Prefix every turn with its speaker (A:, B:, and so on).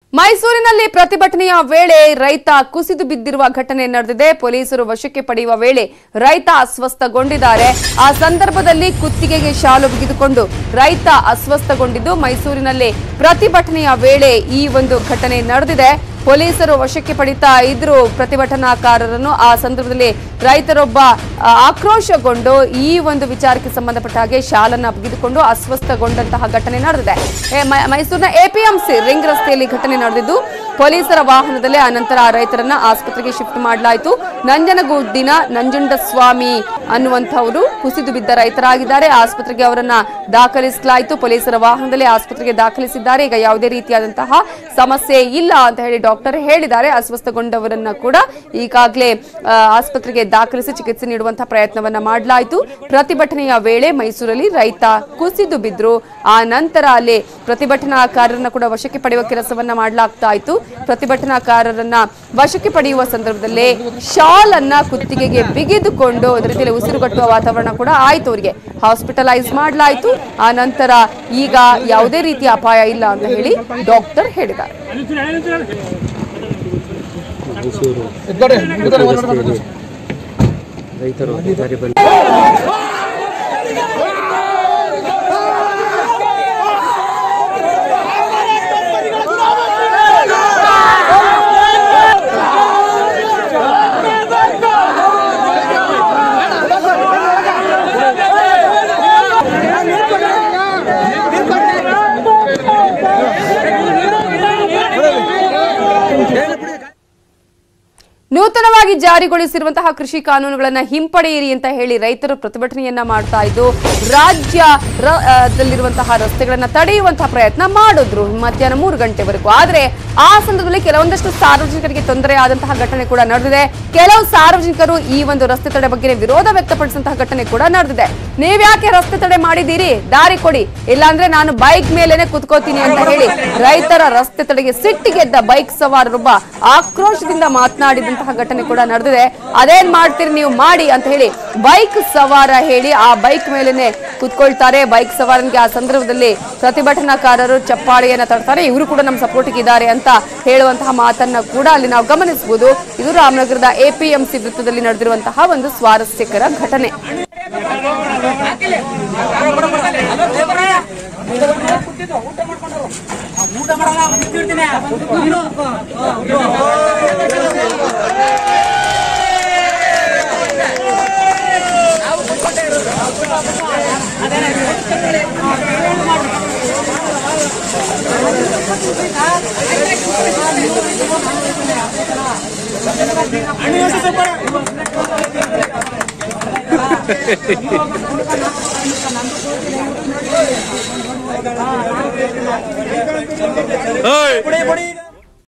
A: ಮೈಸೂರಿನಲ್ಲಿ ಪ್ರತಿಭಟನೆಯ ವೇಳೆ ರೈತ ಕುಸಿದು ಬಿದ್ದಿರುವ ಘಟನೆ ನಡೆದಿದೆ ಪೊಲೀಸರು ವಶಕ್ಕೆ ಪಡೆಯುವ ವೇಳೆ ರೈತ ಅಸ್ವಸ್ಥಗೊಂಡಿದ್ದಾರೆ ಆ ಸಂದರ್ಭದಲ್ಲಿ ಕುತ್ತಿಗೆಗೆ ಶಾಲು ಬಿಗಿದುಕೊಂಡು ರೈತ ಅಸ್ವಸ್ಥಗೊಂಡಿದ್ದು ಮೈಸೂರಿನಲ್ಲಿ ಪ್ರತಿಭಟನೆಯ ವೇಳೆ ಈ ಒಂದು ಘಟನೆ ನಡೆದಿದೆ ಪೊಲೀಸರು ವಶಕ್ಕೆ ಪಡಿತಾ ಇದ್ರು ಪ್ರತಿಭಟನಾಕಾರರನ್ನು ಆ ಸಂದರ್ಭದಲ್ಲಿ ರೈತರೊಬ್ಬ ಆ, ಆಕ್ರೋಶಗೊಂಡು ಈ ಒಂದು ವಿಚಾರಕ್ಕೆ ಸಂಬಂಧಪಟ್ಟ ಹಾಗೆ ಶಾಲನ್ನ ಬಿಗಿದುಕೊಂಡು ಅಸ್ವಸ್ಥಗೊಂಡಂತಹ ಘಟನೆ ನಡೆದಿದೆ ಏ, ಮೈ- ಮೈಸೂರಿನ ಎಪಿಎಂಸಿ ರಿಂಗ್ ರಸ್ತೆಯಲ್ಲಿ ಘಟನೆ ನಡೆದಿದ್ದು ಪೊಲೀಸರ ವಾಹನದಲ್ಲಿ ಆ ನಂತರ ಆ ರೈತರನ್ನ ಆಸ್ಪತ್ರೆಗೆ ಶಿಫ್ಟ್ ಮಾಡಲಾಯಿತು ನಂಜನಗೂಡಿನ ನಂಜುಂಡಸ್ವಾಮಿ ಅನ್ನುವಂಥವರು ಕುಸಿದು ಬಿದ್ದ ರೈತರಾಗಿದ್ದಾರೆ ಆಸ್ಪತ್ರೆಗೆ ಅವರನ್ನ ದಾಖಲಿಸಲಾಯಿತು ಪೊಲೀಸರ ವಾಹನದಲ್ಲಿ ಆಸ್ಪತ್ರೆಗೆ ದಾಖಲಿಸಿದ್ದಾರೆ ಈಗ ಯಾವುದೇ ರೀತಿಯಾದಂತಹ ಸಮಸ್ಯೆ ಇಲ್ಲ ಅಂತ ಹೇಳಿ ಡಾಕ್ಟರ್ ಹೇಳಿದ್ದಾರೆ ಅಸ್ವಸ್ಥಗೊಂಡವರನ್ನ ಕೂಡ ಈಗಾಗಲೇ ಆ, ಆಸ್ಪತ್ರೆಗೆ ದಾಖಲಿಸಿ ಚಿಕಿತ್ಸೆ ನೀಡುವಂತಹ ಪ್ರಯತ್ನವನ್ನ ಮಾಡಲಾಯಿತು ಪ್ರತಿಭಟನೆಯ ವೇಳೆ ಮೈಸೂರಲ್ಲಿ ರೈತ ಕುಸಿದು ಬಿದ್ರು ಆ ನಂತರ ಅಲ್ಲಿ ಪ್ರತಿಭಟನಾಕಾರರನ್ನ ಕೂಡ ವಶಕ್ಕೆ ಪಡೆಯುವ ಕೆಲಸವನ್ನ ಮಾಡಲಾಗ್ತಾ ಇತ್ತು ಪ್ರತಿಭಟನಾಕಾರರನ್ನ ವಶಕ್ಕೆ ಪಡೆಯುವ ಸಂದರ್ಭದಲ್ಲಿ ಶಾಲ್ ಅನ್ನ ಕುತ್ತಿಗೆಗೆ ಬಿಗಿದುಕೊಂಡು ಅದರ ರೀತಿಯಲ್ಲಿ ಉಸಿರುಗಟ್ಟುವ ವಾತಾವರಣ ಕೂಡ ಆಯ್ತು ಅವರಿಗೆ ಹಾಸ್ಪಿಟಲೈಸ್ ಮಾಡಲಾಯಿತು ಆ ನಂತರ ಈಗ ಯಾವುದೇ ರೀತಿಯ ಅಪಾಯ ಇಲ್ಲ ಅಂತ ಹೇಳಿ ಡಾಕ್ಟರ್ ಹೇಳಿದ್ದಾರೆ
B: ರೈತರು ದಾರಿ ಬಂದು
A: ನೂತನವಾಗಿ ಜಾರಿಗೊಳಿಸಿರುವಂತಹ ಕೃಷಿ ಕಾನೂನುಗಳನ್ನ ಹಿಂಪಡೆಯಿರಿ ಅಂತ ಹೇಳಿ ರೈತರು ಪ್ರತಿಭಟನೆಯನ್ನ ಮಾಡ್ತಾ ಇದ್ದು ರಾಜ್ಯ ರ- ಆ, ದಲ್ಲಿರುವಂತಹ ರಸ್ತೆಗಳನ್ನ ತಡೆಯುವಂತಹ ಪ್ರಯತ್ನ ಮಾಡಿದ್ರು ಮಧ್ಯಾಹ್ನ ಮೂರು ಗಂಟೆವರೆಗೂ ಆದ್ರೆ ಆ ಸಂದರ್ಭದಲ್ಲಿ ಕೆಲವೊಂದಷ್ಟು ಸಾರ್ವಜನಿಕರಿಗೆ ತೊಂದರೆ ಆದಂತಹ ಘಟನೆ ಕೂಡ ನಡೆದಿದೆ ಕೆಲವು ಸಾರ್ವಜನಿಕರು ಈ ಒಂದು ರಸ್ತೆ ತಡೆ ಬಗ್ಗೆ ವಿರೋಧ ವ್ಯಕ್ತಪಡಿಸಿದಂತಹ ಘಟನೆ ಕೂಡ ನಡೆದಿದೆ ನೀವ್ಯಾಕೆ ರಸ್ತೆ ತಡೆ ಮಾಡಿದ್ದೀರಿ ದಾರಿ ಕೊಡಿ ಇಲ್ಲಾಂದ್ರೆ ನಾನು ಬೈಕ್ ಮೇಲೇನೆ ಕುತ್ಕೋತೀನಿ ಅಂತ ಹೇಳಿ ರೈತರ ರಸ್ತೆ ತಡೆಗೆ ಸಿಟ್ಟಿಗೆದ್ದ ಬೈಕ್ ಸವಾರರೊಬ್ಬ ಆಕ್ರೋಶದಿಂದ ಮಾತನಾಡಿದಂತಹ ಘಟನೆ ಕೂಡ ನಡೆದಿದೆ ಅದೇನ್ ಮಾಡ್ತೀರಿ ನೀವು ಮಾಡಿ ಅಂತ ಹೇಳಿ ಬೈಕ್ ಸವಾರ ಹೇಳಿ ಆ ಬೈಕ್ ಮೇಲೇನೆ ಕುತ್ಕೊಳ್ತಾರೆ ಬೈಕ್ ಸವಾರನಿಗೆ ಆ ಸಂದರ್ಭದಲ್ಲಿ ಪ್ರತಿಭಟನಾಕಾರರು ಚಪ್ಪಾಳೆಯನ್ನ ತಡ್ತಾರೆ ಇವರು ಕೂಡ ನಮ್ಮ ಸಪೋರ್ಟಿಗೆ ಇದ್ದಾರೆ ಅಂತ ಹೇಳುವಂತಹ ಮಾತನ್ನ ಕೂಡ ಅಲ್ಲಿ ನಾವು ಗಮನಿಸಬಹುದು ಇದು ರಾಮನಗರದ ಎಪಿಎಂಸಿ ವೃತ್ತದಲ್ಲಿ ನಡೆದಿರುವಂತಹ ಒಂದು ಸ್ವಾರಸ್ಯಕರ ಘಟನೆ
C: ಕೊಡಿ ಕೊಡಿ